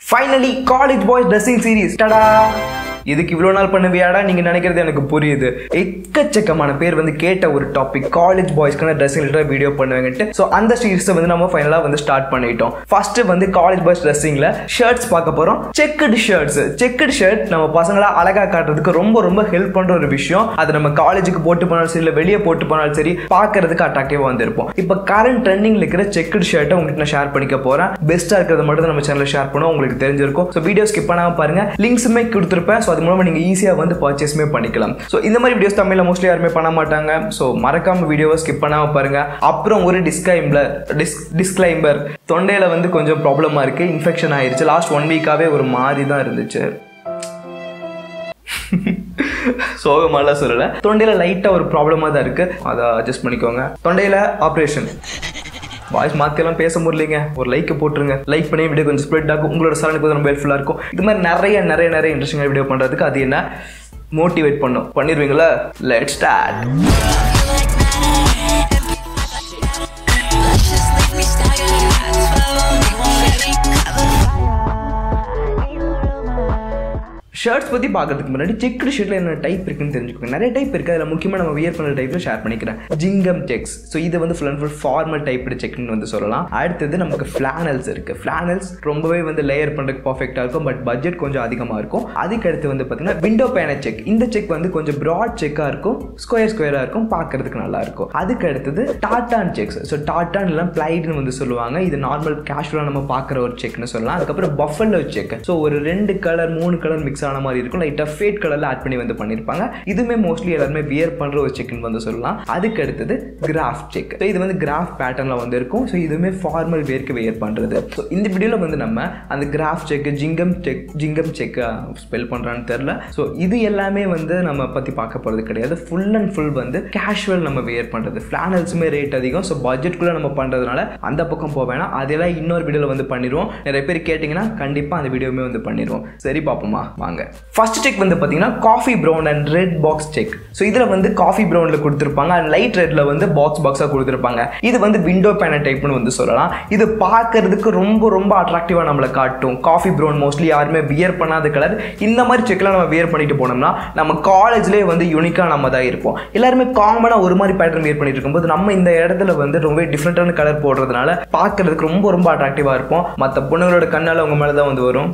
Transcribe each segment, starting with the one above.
Finally college boys dressing series டடா இதுக்கு இவ்வளோ நாள் பண்ணுவியாடா நீங்கள் நினைக்கிறது எனக்கு புரியுது எக்கச்சக்கமான பேர் வந்து கேட்ட ஒரு டாபிக் காலேஜ் பாய்ஸ்க்கான ட்ரெஸ்ஸிங் ரிலேட்டட் வீடியோ பண்ணுவாங்கன்ட்டு ஸோ அந்த சீரிஸை வந்து நம்ம ஃபைனலாக வந்து ஸ்டார்ட் பண்ணிட்டோம் ஃபர்ஸ்ட் வந்து காலேஜ் பாய்ஸ் ட்ரெஸ்ஸிங்கில் ஷர்ட்ஸ் பார்க்க போகிறோம் செக்குடு ஷர்ட்ஸ் செக்குடு ஷர்ட் நம்ம பசங்களா அழகாக காட்டுறதுக்கு ரொம்ப ரொம்ப ஹெல்ப் பண்ணுற ஒரு விஷயம் அது நம்ம காலேஜுக்கு போட்டு போனாலும் சரி இல்லை வெளியே போட்டு போனாலும் சரி பார்க்கறதுக்கு அட்ராக்டிவாக வந்திருப்போம் இப்போ கரண்ட் ட்ரெண்டிங் இருக்கிற செக்குடு ஷர்ட்டை உங்களுக்கு நான் ஷேர் பண்ணிக்க போகிறேன் பெஸ்ட்டாக இருக்கிறத மட்டும் தான் நம்ம சேனலில் ஷேர் பண்ணுவோம் உங்களுக்கு தெரிஞ்சிருக்கும் ஸோ வீடியோ ஸ்கிப் பண்ணாமல் பாருங்க லிங்க்ஸுமே கொடுத்துருப்பேன் ஸோ அது மூலமாக நீங்கள் ஈஸியாக வந்து பர்ச்சேஸுமே பண்ணிக்கலாம் ஸோ இந்த மாதிரி வீடியோஸ் தமிழில் மோஸ்ட்லி யாருமே பண்ண மாட்டாங்க ஸோ மறக்காம வீடியோவை ஸ்கிப் பண்ணாமல் பாருங்க அப்புறம் ஒரு டிஸ்கிளைம்பர் டிஸ் டிஸ்கிளைம்பர் தொண்டையில் வந்து கொஞ்சம் ப்ராப்ளமாக இருக்குது இன்ஃபெக்ஷன் ஆயிருச்சு லாஸ்ட் ஒன் வீக்காகவே ஒரு மாதிரி தான் இருந்துச்சு சோகமாலாம் சொல்லலை தொண்டையில் லைட்டாக ஒரு ப்ராப்ளமாக தான் இருக்குது அதை அட்ஜஸ்ட் பண்ணிக்கோங்க தொண்டையில் ஆப்ரேஷன் வாய்ஸ் மாற்றியெல்லாம் பேச முடியலைங்க ஒரு லைக்கை போட்டுருங்க லைக் பண்ணி வீடியோ கொஞ்சம் ஸ்ப்ரெட் ஆகும் உங்களோட சரணுக்கு வந்து ரொம்ப ஹெல்ப்ஃபுல்லாக இருக்கும் இது மாதிரி நிறைய நிறைய நிறைய இன்ட்ரெஸ்டிங்காக வீடியோ பண்ணுறதுக்கு அது என்ன மோட்டிவேட் பண்ணும் பண்ணிடுவீங்களா let start Just leave me staggering. That's follow me, won't let me cover. Shirts பற்றி பார்க்கறதுக்கு முன்னாடி செக்குடு ஷர்ட்டில் என்ன டைப் இருக்குன்னு தெரிஞ்சுக்கோங்க நிறைய டைப் இருக்குது அதில் முக்கியமாக நம்ம வியர் பண்ண டைப்பில் ஷேர் பண்ணிக்கிறேன் ஜிங்கம் செக்ஸ் ஸோ இது வந்து full and full formal typed செக்னு வந்து சொல்லலாம் அடுத்தது நமக்கு ஃப்ளானல்ஸ் இருக்குது ஃப்ளானல்ஸ் ரொம்பவே வந்து லேயர் பண்ணுறதுக்கு பர்ஃபெக்டாக இருக்கும் பட் பட்ஜெட் கொஞ்சம் அதிகமாக இருக்கும் அதுக்கு அடுத்து வந்து பார்த்தீங்கன்னா விண்டோ பேன செக் இந்த செக் வந்து கொஞ்சம் ப்ராட் செக்காக இருக்கும் ஸ்கொயர் ஸ்கொயராக இருக்கும் பார்க்கறதுக்கு நல்லா இருக்கும் அதுக்கு அடுத்தது டாட்டான் செக்ஸ் ஸோ டாட்டான் எல்லாம் பிளைட்னு வந்து சொல்லுவாங்க இது நார்மல் கேஷுவலாக நம்ம பார்க்குற ஒரு செக்னு சொல்லலாம் அதுக்கப்புறம் பஃபல்லோ செக் ஸோ ஒரு ரெண்டு கலர் மூணு கலர் மிக்ஸ் ஆன மாதிரி இருக்கும் லைட்டாக ஃபேட் கலரில் ஆட் பண்ணி வந்து பண்ணியிருப்பாங்க இதுவுமே மோஸ்ட்லி எல்லாருமே வியர் பண்ணுற ஒரு செக்னு வந்து சொல்லலாம் அதுக்கு அடுத்தது கிராஃப் செக் ஸோ இது வந்து கிராஃப் பேட்டர்னில் வந்து இருக்கும் ஸோ இதுவுமே ஃபார்மல் வேர்க்கு வியர் பண்ணுறது ஸோ இந்த வீடியோவில் வந்து நம்ம அந்த graph check gingham check gingham check spell பண்ணுறான்னு தெரில ஸோ இது எல்லாமே வந்து நம்ம பற்றி பார்க்க போகிறது கிடையாது ஃபுல் அண்ட் ஃபுல் வந்து கேஷுவல் நம்ம வியர் பண்ணுறது ஃப்ளானல்ஸுமே ரேட் அதிகம் ஸோ பட்ஜெட்குள்ளே நம்ம பண்ணுறதுனால அந்த பக்கம் போக வேணாம் அதெல்லாம் இன்னொரு வீடியோவில் வந்து பண்ணிடுவோம் நிறைய பேர் கேட்டிங்கன்னா கண்டிப்பாக அந்த வீடியோவுமே வந்து பண்ணிடுவோம் சரி பார்ப்போமா வாங்க ஃபர்ஸ்ட் செக் வந்து பார்த்தீங்கன்னா coffee brown and red box check so இதில் வந்து காஃபி ப்ரௌனில் கொடுத்துருப்பாங்க அண்ட் லைட் ரெட்டில் வந்து பாக்ஸ் பாக்ஸாக கொடுத்துருப்பாங்க இது வந்து விண்டோ பேன டைப்னு வந்து சொல்லலாம் இது பார்க்கறதுக்கு ரொம்ப ரொம்ப அட்ராக்டிவாக நம்மளை காட்டும் காஃபி ப்ரௌன் மோஸ்ட்லி யாருமே வியர் பண்ணாத கலர் இந்த மாதிரி செக்லாம் நம்ம வியர் பண்ணிட்டு போனோம்னா நம்ம காலேஜ்லேயே வந்து யூனிக்காக நம்ம தான் இருப்போம் எல்லாருமே காமனாக ஒரு மாதிரி பேட்டர்ன் வியர் பண்ணிட்டு இருக்கும்போது நம்ம இந்த இடத்துல வந்து ரொம்ப டிஃப்ரெண்ட்டான கலர் போடுறதுனால பார்க்கறதுக்கு ரொம்ப ரொம்ப அட்ராக்டிவாக இருப்போம் மற்ற பொண்ணுங்களோட கண்ணால் உங்கள் மேலே தான் வந்து வரும்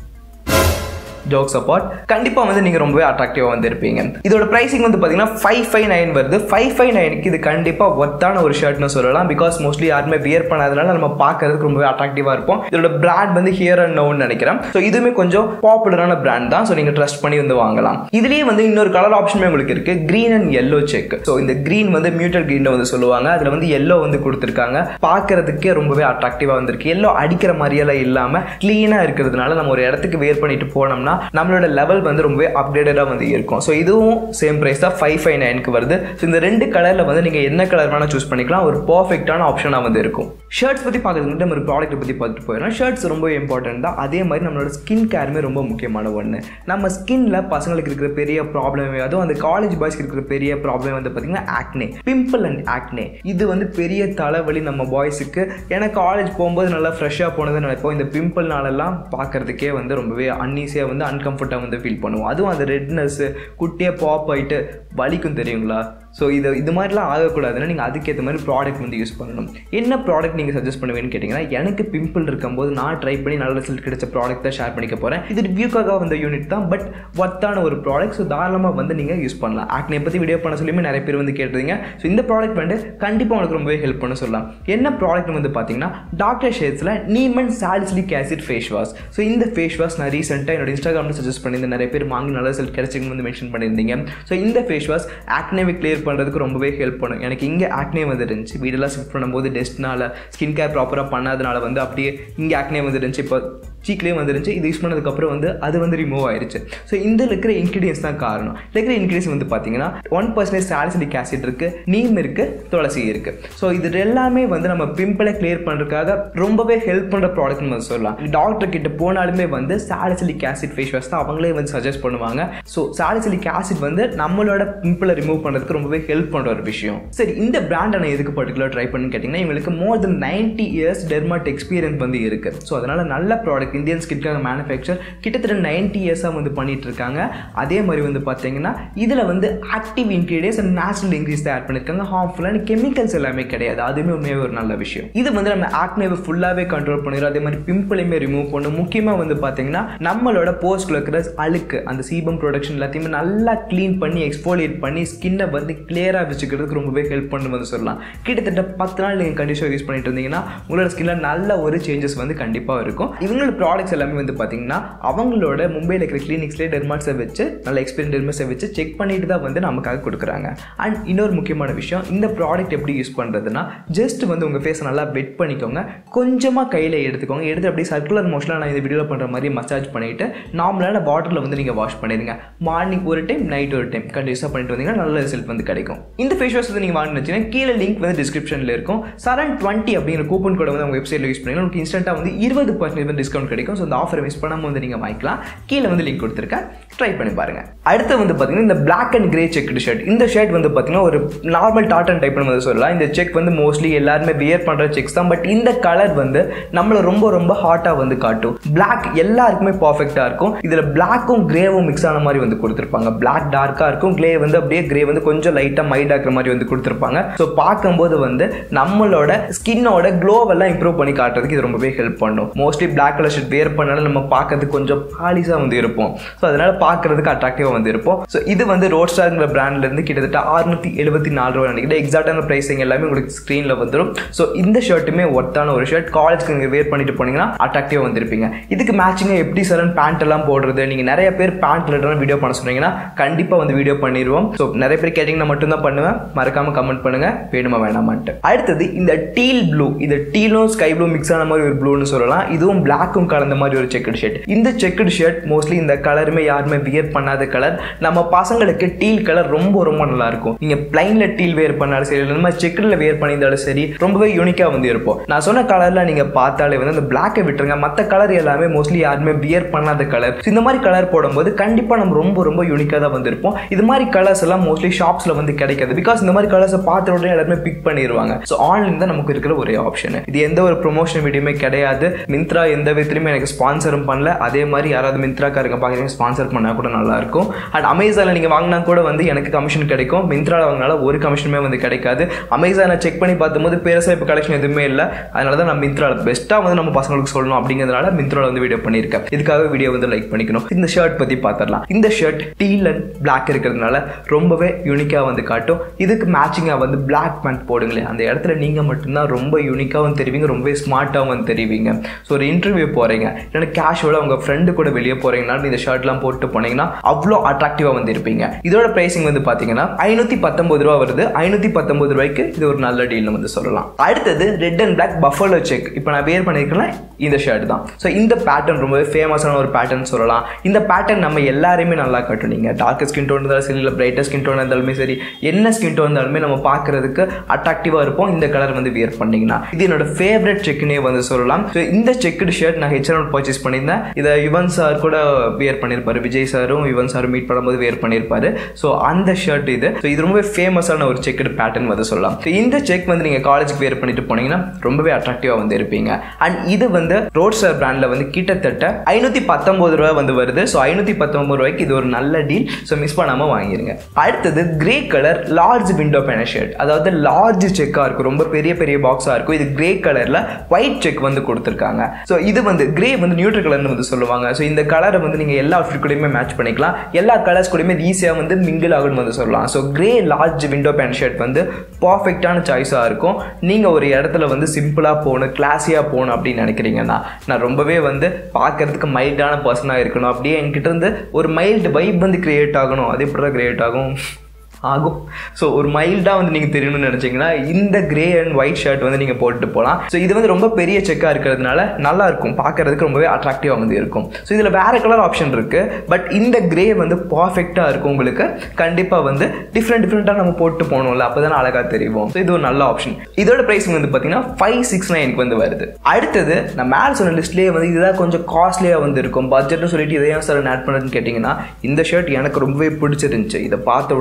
ஜோக் சப்போர்ட் கண்டிப்பாக வந்து நீங்கள் ரொம்பவே அட்ராக்டிவாக வந்து இருப்பீங்க இதோட ப்ரைஸிங் வந்து பார்த்தீங்கன்னா ஃபைவ் ஃபைவ் நைன் வருது ஃபைவ் ஃபைவ் நைனுக்கு இது கண்டிப்பாக ஒத்தான ஒரு ஷர்ட்னு சொல்லலாம் பிகாஸ் மோஸ்ட்லி யாருமே வியர் பண்ணாதனால நம்ம பார்க்கறதுக்கு ரொம்பவே அட்ராக்டிவாக இருப்போம் இதோட பிராண்ட் வந்து ஹியர் அண்ட் நோன்னு நினைக்கிறேன் ஸோ இதுவுமே கொஞ்சம் பாப்புலரான பிராண்ட் தான் ஸோ நீங்கள் ட்ரஸ்ட் பண்ணி வந்து வாங்கலாம் இதுலேயே வந்து இன்னொரு கலர் ஆப்ஷனுமே உங்களுக்கு இருக்கு green and yellow check so இந்த க்ரீன் வந்து மியூட்டல் க்ரீன் வந்து சொல்லுவாங்க அதில் வந்து எல்லோ வந்து கொடுத்துருக்காங்க பார்க்கறதுக்கே ரொம்பவே அட்ராக்டிவாக வந்திருக்கு எல்லோ அடிக்கிற மாதிரியெல்லாம் இல்லாமல் க்ளீனாக இருக்கிறதுனால நம்ம ஒரு இடத்துக்கு வேர் பண்ணிட்டு போனோம்னா நம்மளோட லெவல் வந்து ரொம்பவே அப்டேட்டடாக வந்து இருக்கும் ஸோ இதுவும் சேம் ப்ரைஸ் தான் ஃபைவ் ஃபைவ் நைனுக்கு வருது ஸோ இந்த ரெண்டு கலரில் வந்து நீங்கள் என்ன கலர் வேணால் சூஸ் பண்ணிக்கலாம் ஒரு பர்ஃபெக்டான ஆப்ஷனாக வந்து இருக்கும் ஷர்ட்ஸ் பற்றி பார்க்கறதுக்கு நம்ம ஒரு ப்ராடக்ட்டை பற்றி பார்த்துட்டு போயிடலாம் ஷர்ட்ஸ் ரொம்ப இம்பார்ட்டன்ட் தான் அதே மாதிரி நம்மளோட ஸ்கின் கேருமே ரொம்ப முக்கியமான ஒன்று நம்ம ஸ்கின்ல பசங்களுக்கு இருக்கிற பெரிய ப்ராப்ளம் அதுவும் அந்த காலேஜ் பாய்ஸ்க்கு இருக்கிற பெரிய ப்ராப்ளம் வந்து பார்த்தீங்கன்னா ஆக்னே பிம்பிள் அண்ட் ஆக்னே இது வந்து பெரிய தலைவலி நம்ம பாய்ஸுக்கு ஏன்னா காலேஜ் போகும்போது நல்லா ஃப்ரெஷ்ஷாக போனது நினைப்போம் இந்த பிம்பிள்னாலெல்லாம் பார்க்கறதுக்கே வந்து ரொம்பவே அன்ஈஸியாக வந்து அன்கம்ஃபர்ட்டாக வந்து ஃபீல் பண்ணுவோம் அதுவும் அந்த ரெட்னஸ்ஸு குட்டியாக பாப் ஆகிட்டு வலிக்கும் தெரியுங்களா ஸோ இது இது மாதிரிலாம் ஆகக்கூடாதுன்னா நீங்கள் அதுக்கேற்ற மாதிரி ப்ராடக்ட் வந்து யூஸ் பண்ணணும் என்ன ப்ராடக்ட் நீங்கள் சஜஸ்ட் பண்ணுவேன்னு கேட்டிங்கன்னா எனக்கு பிம்பிள் இருக்கும்போது நான் ட்ரை பண்ணி நல்ல ரிசல்ட் கிடைச்ச ப்ராடக்ட் தான் ஷேர் பண்ணிக்க போகிறேன் இது ரிவ்யூக்காக வந்த யூனிட் தான் பட் ஒர்த்தான ஒரு ப்ராடக்ட் ஸோ தாராளமாக வந்து நீங்கள் யூஸ் பண்ணலாம் ஆக்னே பற்றி வீடியோ பண்ண சொல்லியுமே நிறைய பேர் வந்து கேட்டிருந்தீங்க ஸோ இந்த ப்ராடக்ட் வந்து கண்டிப்பாக உங்களுக்கு ரொம்பவே ஹெல்ப் பண்ண சொல்லலாம் என்ன ப்ராடக்ட் வந்து பார்த்தீங்கன்னா டாக்டர் ஷேட்ஸில் நீமன் salicylic acid face wash so இந்த ஃபேஸ் வாஷ் நான் ரீசெண்டாக என்னோட இன்ஸ்டாகிராமில் சஜஸ்ட் பண்ணியிருந்தேன் நிறைய பேர் வாங்கி நல்ல ரிசல்ட் கிடைச்சிங்கன்னு வந்து மென்ஷன் பண்ணியிருந்தீங்க ஸோ இந்த ஃபேஸ் வாஷ் ஆக்னேவை கிளியர் பண்ணுறதுக்கு ரொம்பவே ஹெல்ப் பண்ணும் எனக்கு இங்கே ஆக்னே வந்துருந்துச்சு வீடெல்லாம் ஷிஃப்ட் பண்ணும்போது டெஸ்ட்னால ஸ்கின் கேர் ப்ராப்பராக பண்ணாதனால வந்து அப்படியே இங்கே ஆக்னே வந்துருந்துச்சு இப்போ சீக்லேயே வந்துருந்துச்சு இது யூஸ் பண்ணதுக்கப்புறம் வந்து அது வந்து ரிமூவ் ஆயிருச்சு ஸோ இந்த இருக்கிற இன்க்ரீடியன்ஸ் தான் காரணம் இருக்கிற இன்க்ரீடியன்ஸ் வந்து பார்த்தீங்கன்னா ஒன் பர்சன்டேஜ் சாலிசிலிக் ஆசிட் இருக்குது நீம் இருக்குது துளசி இருக்குது ஸோ இது எல்லாமே வந்து நம்ம பிம்பிளை கிளியர் பண்ணுறதுக்காக ரொம்பவே ஹெல்ப் பண்ணுற ப்ராடக்ட்னு வந்து சொல்லலாம் டாக்டர் கிட்ட போனாலுமே வந்து சாலிசிலிக் ஆசிட் ஃபேஸ் வாஷ் தான் அவங்களே வந்து சஜஸ்ட் பண்ணுவாங்க ஸோ சாலிசிலிக் ஆசிட் வந்து நம்மளோட பிம்பிளை ரிமூவ் பண்ணுறதுக்கு ரொம்பவே ஹெல்ப் பண்ணுற ஒரு விஷயம் சரி இந்த பிராண்டை நான் எதுக்கு பர்டிகுலர் ட்ரை பண்ணு கேட்டிங்கன்னா இவங்களுக்கு more then ninety years dermat experience வந்து இருக்குது ஸோ அதனால் நல்ல ப்ராடக்ட் ப்ராடக்ட் இந்தியன் ஸ்கின்காக மேனுஃபேக்சர் கிட்டத்தட்ட நைன்டி இயர்ஸாக வந்து பண்ணிட்டு இருக்காங்க அதே மாதிரி வந்து பார்த்தீங்கன்னா இதில் வந்து active ingredients and natural ingredients தான் ஆட் பண்ணியிருக்காங்க ஹார்ம்ஃபுல்லான கெமிக்கல்ஸ் எல்லாமே கிடையாது அதுவுமே உண்மையாக ஒரு நல்ல விஷயம் இது வந்து நம்ம ஆக்னேவை ஃபுல்லாகவே கண்ட்ரோல் பண்ணிடும் அதே மாதிரி பிம்பிளையுமே ரிமூவ் பண்ணும் முக்கியமாக வந்து பார்த்தீங்கன்னா நம்மளோட போஸ்ட்ல இருக்கிற அழுக்கு அந்த சீபம் ப்ரொடக்ஷன் எல்லாத்தையுமே நல்லா க்ளீன் பண்ணி எக்ஸ்போலியேட் பண்ணி ஸ்கின்னை வந்து கிளியராக வச்சுக்கிறதுக்கு ரொம்பவே ஹெல்ப் பண்ணு வந்து சொல்லலாம் கிட்டத்தட்ட பத்து நாள் நீங்கள் கண்டிஷனாக யூஸ் பண்ணிட்டு இருந்தீங்கன்னா உங்களோட ஸ்கின்ல நல்ல ஒரு சேஞ்சஸ் வந்து கண்டிப்பாக இருக்கும் இவங்களோட ப்ராடக்ட்ஸ் எல்லாமே வந்து பார்த்தீங்கன்னா அவங்களோட மும்பையில் இருக்கிற கிளினிக்ஸ்லேயே டெர்மாட்ஸை வச்சு நல்ல எக்ஸ்பீரியன் டெர்மாஸை வச்சு செக் பண்ணிட்டு தான் வந்து நமக்காக கொடுக்குறாங்க அண்ட் இன்னொரு முக்கியமான விஷயம் இந்த ப்ராடக்ட் எப்படி யூஸ் பண்ணுறதுன்னா ஜஸ்ட் வந்து உங்கள் ஃபேஸை நல்லா வெட் பண்ணிக்கோங்க கொஞ்சமாக கையில் எடுத்துக்கோங்க எடுத்து அப்படியே சர்க்குலர் மோஷனில் நான் இந்த வீடியோவில் பண்ணுற மாதிரி மசாஜ் பண்ணிவிட்டு நார்மலான வாட்டரில் வந்து நீங்கள் வாஷ் பண்ணிடுங்க மார்னிங் ஒரு டைம் நைட் ஒரு டைம் கண்டினியூஸாக பண்ணிட்டு வந்தீங்கன்னா நல்ல ரிசல்ட் வந்து கிடைக்கும் இந்த ஃபேஸ் வாஷ் வந்து நீங்கள் வாங்கினு வச்சுன்னா கீழே லிங்க் வந்து டிஸ்கிரிப்ஷனில் இருக்கும் சரண் டுவெண்ட்டி அப்படிங்கிற கூப்பன் கோட வந்து உங்கள் வெப்சைட்டில் யூஸ் பண்ணிங்கன்னா உங்களுக்கு இன்ஸ்டன்ட்டாக வந்து இருபது பர்சன்டேஜ் வந்து டிஸ்கவுண்ட் கிடைக்கும் ஸோ அந்த ஆஃபரை மிஸ் பண்ணாமல் வந்து நீங்கள் வாங்கிக்கலாம் கீழே வந்து லிங்க் கொடுத்துருக்கேன் ட்ரை பண்ணி பாருங்க அடுத்து வந்து பார்த்தீங்கன்னா இந்த black and grey checked shirt இந்த ஷர்ட் வந்து பார்த்தீங்கன்னா ஒரு நார்மல் டாட்டன் டைப் வந்து சொல்லலாம் இந்த செக் வந்து மோஸ்ட்லி எல்லாருமே வியர் பண்ணுற செக்ஸ் தான் பட் இந்த கலர் வந்து நம்மளை ரொம்ப ரொம்ப ஹாட்டாக வந்து காட்டும் பிளாக் எல்லாருக்குமே பர்ஃபெக்டாக இருக்கும் இதில் பிளாக்கும் கிரேவும் மிக்ஸ் ஆன மாதிரி வந்து கொடுத்துருப்பாங்க பிளாக் டார்க்காக இருக்கும் கிரே வந்து அப்படியே கிரே வந்து கொஞ்சம் லைட்டாக மைட் ஆக்குற மாதிரி வந்து கொடுத்துருப்பாங்க ஸோ பார்க்கும்போது வந்து நம்மளோட ஸ்கின்னோட க்ளோவெல்லாம் இம்ப்ரூவ் பண்ணி காட்டுறதுக்கு இது ரொம்பவே ஹெல்ப் பண்ணும் mostly black colour shirt wear பண்ணாலும் நம்ம பார்க்கறதுக்கு கொஞ்சம் பாலிஷாக வந்து இருப்போம் ஸோ அதனால பார்க்கறதுக்கு அட்ராக்டிவாக வந்து இருப்போம் ஸோ இது வந்து ரோட் ஸ்டார்ங்கிற பிராண்ட்லேருந்து கிட்டத்தட்ட அறுநூத்தி எழுபத்தி நாலு ரூபா நினைக்கிறேன் எக்ஸாக்டான ப்ரைஸிங் எல்லாமே உங்களுக்கு ஸ்க்ரீனில் வந்துடும் ஸோ இந்த ஷர்ட்டுமே ஒர்த்தான ஒரு ஷர்ட் காலேஜ்க்கு நீங்கள் வேர் பண்ணிட்டு போனீங்கன்னா அட்ராக்டிவாக வந்திருப்பீங்க இதுக்கு மேட்சிங்காக எப்படி சார் பேண்ட் எல்லாம் போடுறது நீங்கள் நிறைய பேர் பேண்ட் ரிட்டர்ன் வீடியோ பண்ண சொன்னீங்கன்னா கண்டிப்பாக வந்து வீடியோ பண்ணிடுவோம் ஸோ நிறைய பேர் கேட்டிங்கன்னா மட்டும்தான் பண்ணுவேன் மறக்காம கமெண்ட் பண்ணுங்க வேணுமா வேணாமான்ட்டு அடுத்தது இந்த டீல் ப்ளூ இந்த டீலும் ஸ்கை ப்ளூ மிக்ஸ் ஆன மாதிரி ஒரு ப்ளூன்னு சொல்லலாம் இதுவும் பிளாக்கும் கலந்த மாதிரி ஒரு செக்குடு ஷர்ட் இந்த செக்குடு ஷர்ட் மோஸ்ட்லி இந்த கலருமே யாருமே வியர் பண்ணாத கலர் நம்ம பசங்களுக்கு டீல் கலர் ரொம்ப ரொம்ப நல்லா இருக்கும் நீங்க பிளைன்ல டீல் வேர் பண்ணாலும் சரி இல்லை நம்ம செக்குடில் வேர் பண்ணியிருந்தாலும் சரி ரொம்பவே யூனிக்காக வந்து இருப்போம் நான் சொன்ன கலர்ல நீங்க பார்த்தாலே வந்து அந்த பிளாக்கை விட்டுருங்க மற்ற கலர் எல்லாமே மோஸ்ட்லி யாருமே வியர் பண்ணாத கலர் இந்த மாதிரி கலர் போடும்போது கண்டிப்பா நம்ம ரொம்ப ரொம்ப யூனிக்காக தான் வந்திருப்போம் இது மாதிரி கலர்ஸ் எல்லாம் மோஸ்ட்லி ஷாப்ஸ்ல வந்து கிடைக்காது பிகாஸ் இந்த மாதிரி கலர்ஸை பார்த்த உடனே எல்லாருமே பிக் பண்ணிடுவாங்க ஸோ ஆன்லைன் தான் நமக்கு இருக்கிற ஒரே ஆப்ஷன் இது எந்த ஒரு ப்ரொமோஷன் வீடியோமே கிடையாது மிந்த்ரா எந்த விதத்துலையுமே எனக்கு ஸ்பான்சரும் பண்ணல அதே மாதிரி யாராவது மிந்த்ராக்காரங்க பார்க்குறீங்க ஸ்பான்சர் பண்ணால் கூட நல்லா இருக்கும் அண்ட் அமேசானில் நீங்கள் வாங்கினா கூட வந்து எனக்கு கமிஷன் கிடைக்கும் மிந்த்ராவில் வாங்கினால ஒரு கமிஷனுமே வந்து கிடைக்காது அமேசானை செக் பண்ணி பார்க்கும்போது பெருசாக இப்போ கலெக்ஷன் எதுவுமே இல்லை அதனால தான் நான் மிந்த்ராவில் பெஸ்ட்டாக வந்து நம்ம பசங்களுக்கு சொல்லணும் அப்படிங்கிறதுனால மிந்த்ராவில் வந்து வீடியோ பண்ணியிருக்கேன் இதுக்காக வீடியோ வந்து லைக் பண்ணிக்கணும் இந்த ஷர்ட் பற்றி பார்த்துடலாம் இந்த ஷர்ட் டீல் அண்ட் பிளாக் இருக்கிறதுனால ரொம்பவே யூனிக்காக வந்து காட்டும் இதுக்கு மேட்சிங்காக வந்து பிளாக் பேண்ட் போடுங்களேன் அந்த இடத்துல நீங்கள் மட்டும்தான் ரொம்ப யூனிக்காகவும் தெரிவிங்க ரொம்பவே ஸ்மார்ட்டாகவும் வந்து தெரிவிங்க ஸோ ஒரு இன்டர்வியூ போகிறீங்க இல்லைன்னா கேஷுவலாக உங்கள் ஃப்ரெண்டு கூட வெளியே போகிறீங்கனாலும் இந்த ஷர்ட்லாம் போட்டு போனீங்கன்னா அவ்வளோ அட்ராக்டிவாக வந்து இருப்பீங்க இதோட ப்ரைசிங் வந்து பார்த்தீங்கன்னா ஐநூற்றி பத்தொம்பது ரூபா வருது ஐநூற்றி பத்தொம்பது ரூபாய்க்கு இது ஒரு நல்ல டீல்னு வந்து சொல்லலாம் அடுத்தது red and black buffalo check இப்போ நான் வேர் பண்ணியிருக்கேன் இந்த ஷர்ட் தான் ஸோ இந்த பேட்டர்ன் ரொம்பவே ஃபேமஸான ஒரு பேட்டர்ன் சொல்லலாம் இந்த பேட்டர்ன் நம்ம எல்லாருமே நல்லா கட்டும் நீங்கள் டார்க் ஸ்கின் டோன் இருந்தாலும் சரி இல்லை பிரைட்டர் ஸ்கின் டோன் இருந்தாலுமே சரி என்ன ஸ்கின் டோன் இருந்தாலுமே நம்ம பார்க்கறதுக்கு அட்ராக்டிவாக இருப்போம் இந்த கலர் வந்து வியர் பண்ணீங்கன்னா இது என்னோட ஃபேவரட் செக்குனே வந்து சொல்லலாம் ஸோ இந்த செக்குடு ஷர்ட் நான் ஹெச்என் பர்ச்சேஸ் பண்ணியிருந்தேன் இதை யுவன் சார் கூட வியர் பண்ணியிருப்பாரு விஜய் சாரும் யுவன் சாரும் மீட் பண்ணும்போது வியர் பண்ணியிருப்பாரு ஸோ அந்த ஷர்ட் இது ஸோ இது ரொம்பவே ஃபேமஸான ஒரு செக்குடு பேட்டர்ன் வந்து சொல்லலாம் ஸோ இந்த செக் வந்து நீங்கள் காலேஜுக்கு வியர் பண்ணிட்டு போனீங்கன்னா ரொம்பவே அட்ராக்டிவாக வந்து இருப்பீங்க அண்ட் இது வந்து ரோட் ஸ்டார் பிராண்டில் வந்து கிட்டத்தட்ட ஐநூற்றி பத்தொம்பது ரூபா வந்து வருது ஸோ ஐநூற்றி பத்தொம்பது ரூபாய்க்கு இது ஒரு நல்ல டீல் ஸோ மிஸ் பண்ணாமல் வாங்கிருங்க அடுத்தது grey colour large window pane shirt அதாவது லார்ஜ் செக்காக இருக்கும் ரொம்ப பெரிய பெரிய பாக்ஸாக இருக்கும் இது கிரே கலரில் ஒயிட் செக் வந்து கொடுத்துருக்காங்க ஸோ இது வந்து கிரே வந்து நியூட்ரல் கலர்னு வந்து சொல்லுவாங்க ஸோ இந்த கலரை வந்து நீங்கள் எல்லா அவுட்ஃபிட் கூடயுமே மேட்ச் பண்ணிக்கலாம் எல்லா கலர்ஸ் கூடயுமே ஈஸியாக வந்து மிங்கிள் ஆகும்னு வந்து சொல்லலாம் so grey large window pane shirt வந்து பர்ஃபெக்டான சாய்ஸாக இருக்கும் நீங்கள் ஒரு இடத்துல வந்து சிம்பிளாக போகணும் கிளாஸியாக போகணும் அப்படின்னு நினைக்கிறீங்கன்னா நான் ரொம்பவே வந்து பார்க்கறதுக்கு மைல்டான பர்சனாக இருக்கணும் அப்படியே என்கிட்ட இருந்து ஒரு மைல்டு வைப் வந்து கிரியேட் ஆகணும் அது எப்படி கிரியேட் ஆகும் ஆகும் ஸோ ஒரு மைல்டாக வந்து நீங்கள் தெரியணும்னு நினச்சிங்கன்னா இந்த கிரே அண்ட் ஒயிட் ஷர்ட் வந்து நீங்கள் போட்டுட்டு போகலாம் ஸோ இது வந்து ரொம்ப பெரிய செக்காக இருக்கிறதுனால நல்லா இருக்கும் பார்க்கறதுக்கு ரொம்பவே அட்ராக்டிவாக வந்து இருக்கும் ஸோ இதில் வேறு கலர் ஆப்ஷன் இருக்குது பட் இந்த கிரே வந்து பர்ஃபெக்டாக இருக்கும் உங்களுக்கு கண்டிப்பாக வந்து டிஃப்ரெண்ட் டிஃப்ரெண்ட்டாக நம்ம போட்டு போகணும்ல அப்போ தான் அழகாக தெரியும் ஸோ இது ஒரு நல்ல ஆப்ஷன் இதோட ப்ரைஸ் வந்து பார்த்தீங்கன்னா ஃபைவ் சிக்ஸ் நைனுக்கு வந்து வருது அடுத்தது நான் மேலே சொன்ன லிஸ்ட்லேயே வந்து இதுதான் கொஞ்சம் காஸ்ட்லியாக வந்து இருக்கும் பட்ஜெட்னு சொல்லிட்டு இதையும் சார் ஆட் பண்ணுறதுன்னு கேட்டிங்கன்னா இந்த ஷர்ட் எனக்கு ரொம்பவே பிடிச்சிருந்துச்சு இதை பார்த்த உடனே ரொம்பவே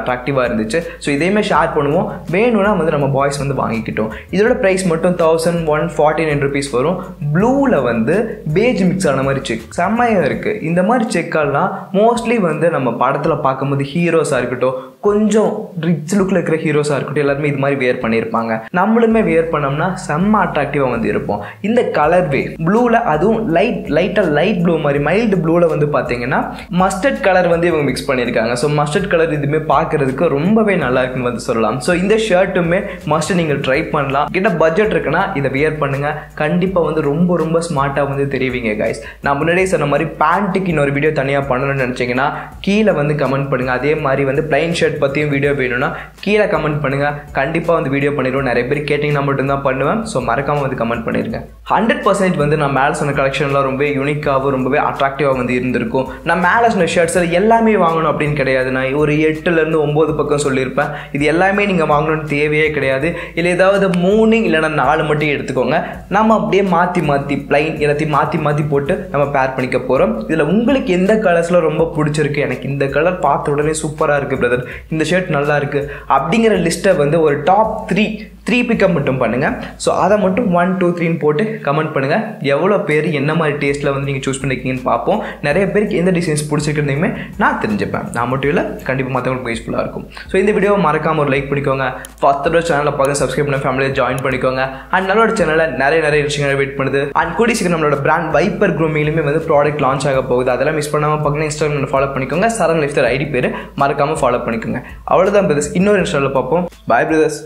அட்ராக்டிவாக இருந்துச்சு ஸோ இதையுமே ஷேர் பண்ணுவோம் வேணும்னா வந்து நம்ம பாய்ஸ் வந்து வாங்கிக்கிட்டோம் இதோட ப்ரைஸ் மட்டும் thousand one forty nine rupees வரும் ப்ளூவில் வந்து பேஜ் மிக்ஸ் ஆன மாதிரி செக் செம்மையாக இருக்குது இந்த மாதிரி செக்கெல்லாம் மோஸ்ட்லி வந்து நம்ம படத்தில் பார்க்கும்போது ஹீரோஸாக இருக்கட்டும் கொஞ்சம் ரிச் லுக்கில் இருக்கிற ஹீரோஸாக இருக்கட்டும் எல்லாருமே இது மாதிரி வேர் பண்ணியிருப்பாங்க நம்மளுமே வேர் பண்ணோம்னா செம்ம அட்ராக்டிவாக வந்து இருப்போம் இந்த கலர் வே ப்ளூவில் அதுவும் லைட் லைட்டாக லைட் ப்ளூ மாதிரி மைல்டு ப்ளூவில் வந்து பார்த்தீங்கன்னா மஸ்டர்ட் கலர் வந்து இவங்க மிக்ஸ் பண்ணியிருக்காங்க ஸோ மஸ்டர்ட் கலர் இதுவுமே பார்க்கறதுக்கு ரொம்பவே நல்லா இருக்குன்னு வந்து சொல்லலாம் ஸோ இந்த ஷர்ட்டுமே மஸ்ட் நீங்கள் ட்ரை பண்ணலாம் கிட்ட பட்ஜெட் இருக்குன்னா இதை வியர் பண்ணுங்க கண்டிப்பாக வந்து ரொம்ப ரொம்ப ஸ்மார்ட்டாக வந்து தெரிவிங்க கைஸ் நான் முன்னாடியே சொன்ன மாதிரி பேண்ட்டுக்கு இன்னொரு வீடியோ தனியாக பண்ணணும்னு நினச்சிங்கன்னா கீழே வந்து கமெண்ட் பண்ணுங்க அதே மாதிரி வந்து பிளைன் ஷர்ட் பற்றியும் வீடியோ வேணும்னா கீழே கமெண்ட் பண்ணுங்க கண்டிப்பாக வந்து வீடியோ பண்ணிடுவோம் நிறைய பேர் கேட்டிங்கன்னா மட்டும்தான் பண்ணுவேன் ஸோ மறக்காமல் வந்து கமெண்ட் பண்ணிருங்க ஹண்ட்ரட் பர்சன்டேஜ் வந்து நான் மேலே சொன்ன கலெக்ஷன்லாம் ரொம்ப யூனிக்காகவும் ரொம்பவே அட்ராக்டிவாக வந்து இருந்திருக்கும் நான் மேலே சொன்ன ஷர்ட்ஸில் எல்லாமே வாங்கணும் அப்படின்னு கிடையாது நான் ஒரு எட்டுலேருந்து ஒம்பது பக்கம் சொல்லியிருப்பேன் இது எல்லாமே நீங்கள் வாங்கணும்னு தேவையே கிடையாது இல்லை ஏதாவது மூணு இல்லைன்னா நாலு மட்டும் எடுத்துக்கோங்க நம்ம அப்படியே மாற்றி மாற்றி பிளைன் எல்லாத்தையும் மாற்றி மாற்றி போட்டு நம்ம பேர் பண்ணிக்க போகிறோம் இதில் உங்களுக்கு எந்த கலர்ஸில் ரொம்ப பிடிச்சிருக்கு எனக்கு இந்த கலர் பார்த்த உடனே சூப்பராக இருக்குது பிரதர் இந்த ஷர்ட் நல்லா இருக்குது அப்படிங்கிற லிஸ்ட்டை வந்து ஒரு டாப் த்ரீ த்ரீ பிக்கப் மட்டும் பண்ணுங்கள் ஸோ அதை மட்டும் ஒன் டூ த்ரீன்னு போட்டு கமெண்ட் பண்ணுங்கள் எவ்வளோ பேர் என்ன மாதிரி டேஸ்ட்டில் வந்து நீங்கள் சூஸ் பண்ணிருக்கீங்கன்னு பார்ப்போம் நிறைய பேருக்கு எந்த டிசைன்ஸ் பிடிச்சிருக்கிறதையுமே நான் தெரிஞ்சுப்பேன் நான் மட்டும் இல்லை கண்டிப்பாக மற்றவங்களுக்கு யூஸ்ஃபுல்லாக இருக்கும் ஸோ இந்த வீடியோவை மறக்காமல் ஒரு லைக் பண்ணிக்கோங்க ஃபஸ்ட் தடவை சேனலில் பார்க்க சப்ஸ்கிரைப் பண்ண ஃபேமிலியை ஜாயின் பண்ணிக்கோங்க அண்ட் நம்மளோட சேனலில் நிறைய நிறைய விஷயங்கள் வெயிட் பண்ணுது அண்ட் கூடி சீக்கிரம் நம்மளோட பிராண்ட் வைப்பர் குரூமிலுமே வந்து ப்ராடக்ட் லான்ச் ஆக போகுது அதெல்லாம் மிஸ் பண்ணாமல் பார்க்கணும் இன்ஸ்டாகிராமில் ஃபாலோ பண்ணிக்கோங்க சரண் லிஃப்டர் ஐடி பேர் மறக்காமல் ஃபாலோ பண்ணிக்கோங்க அவ்வளோதான் பிரதர்ஸ் இன்னொரு இன்ஸ்டாவில் பார்ப்போம் பாய் பிரதர்ஸ்